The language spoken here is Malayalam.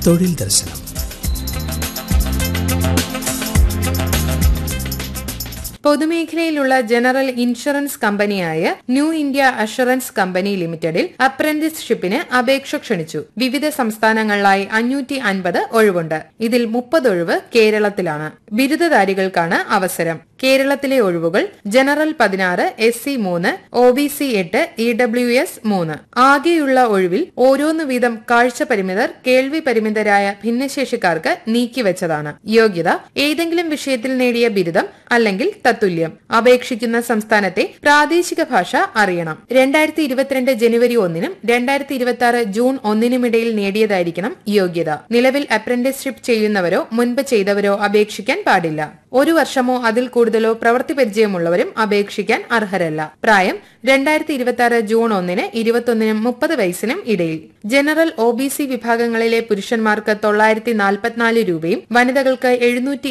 തൊഴിൽ ദർശനം പൊതുമേഖലയിലുള്ള ജനറൽ ഇൻഷുറൻസ് കമ്പനിയായ ന്യൂ ഇന്ത്യ അഷുറൻസ് കമ്പനി ലിമിറ്റഡിൽ അപ്രന്റീസ്ഷിപ്പിന് അപേക്ഷ ക്ഷണിച്ചു വിവിധ സംസ്ഥാനങ്ങളിലായി അഞ്ഞൂറ്റി അൻപത് ഒഴിവുണ്ട് ഇതിൽ മുപ്പത് ഒഴിവ് കേരളത്തിലാണ് ബിരുദധാരികൾക്കാണ് അവസരം കേരളത്തിലെ ഒഴിവുകൾ ജനറൽ പതിനാറ് എസ് സി മൂന്ന് ഒ ബി സി എട്ട് ഇ ഡബ്ല്യു എസ് മൂന്ന് ആകെയുള്ള ഒഴിവിൽ ഓരോന്ന് വീതം കാഴ്ച പരിമിതർ കേൾവി പരിമിതരായ ഭിന്നശേഷിക്കാർക്ക് നീക്കിവെച്ചതാണ് യോഗ്യത ഏതെങ്കിലും വിഷയത്തിൽ നേടിയ ബിരുദം അല്ലെങ്കിൽ തത്തുല്യം അപേക്ഷിക്കുന്ന സംസ്ഥാനത്തെ പ്രാദേശിക ഭാഷ അറിയണം രണ്ടായിരത്തി ഇരുപത്തിരണ്ട് ജനുവരി ഒന്നിനും രണ്ടായിരത്തി ഇരുപത്തി ആറ് ജൂൺ ഒന്നിനുമിടയിൽ നേടിയതായിരിക്കണം യോഗ്യത നിലവിൽ അപ്രന്റീസ്ഷിപ്പ് ചെയ്യുന്നവരോ മുൻപ് ചെയ്തവരോ അപേക്ഷിക്കാൻ പാടില്ല ഒരു വർഷമോ അതിൽ കൂടുതലോ പ്രവൃത്തി പരിചയമുള്ളവരും അപേക്ഷിക്കാൻ അർഹരല്ല പ്രായം രണ്ടായിരത്തി ഇരുപത്തി ആറ് ജൂൺ ഒന്നിന് ഇരുപത്തൊന്നിനും മുപ്പത് വയസ്സിനും ഇടയിൽ ജനറൽ ഒ ബി സി വിഭാഗങ്ങളിലെ പുരുഷന്മാർക്ക് തൊള്ളായിരത്തി നാൽപ്പത്തിനാല് രൂപയും വനിതകൾക്ക് എഴുന്നൂറ്റി